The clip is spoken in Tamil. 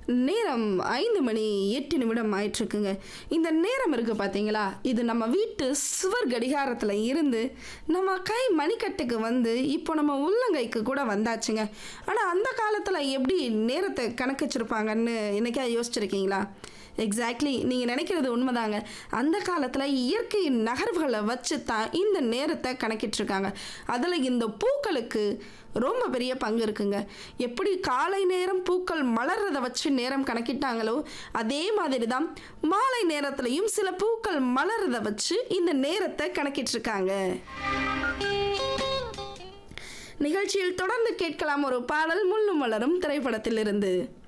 நேரம் ஐந்து மணி எட்டு நிமிடம் ஆயிட்டுருக்குங்க இந்த நேரம் இருக்குது பார்த்தீங்களா இது நம்ம வீட்டு சுவர் கடிகாரத்தில் இருந்து நம்ம கை மணிக்கட்டுக்கு வந்து இப்போ நம்ம உள்ளங்கைக்கு கூட வந்தாச்சுங்க ஆனால் அந்த காலத்தில் எப்படி நேரத்தை கணக்கு வச்சுருப்பாங்கன்னு என்னைக்கா யோசிச்சிருக்கீங்களா எக்ஸாக்ட்லி நீங்கள் நினைக்கிறது உண்மைதாங்க அந்த காலத்தில் இயற்கையின் நகர்வுகளை வச்சு தான் இந்த நேரத்தை கணக்கிட்டுருக்காங்க அதில் இந்த பூக்களுக்கு ரொம்ப பெரிய பங்கு இருக்குங்க எப்படி காலை நேரம் பூக்கள் மலர்றதை வச்சு நேரம் கணக்கிட்டாங்களோ அதே மாதிரி தான் மாலை நேரத்துலையும் சில பூக்கள் மலர்றதை வச்சு இந்த நேரத்தை கணக்கிட்டுருக்காங்க நிகழ்ச்சியில் தொடர்ந்து கேட்கலாம் ஒரு பாடல் முள்ளும் மலரும் திரைப்படத்திலிருந்து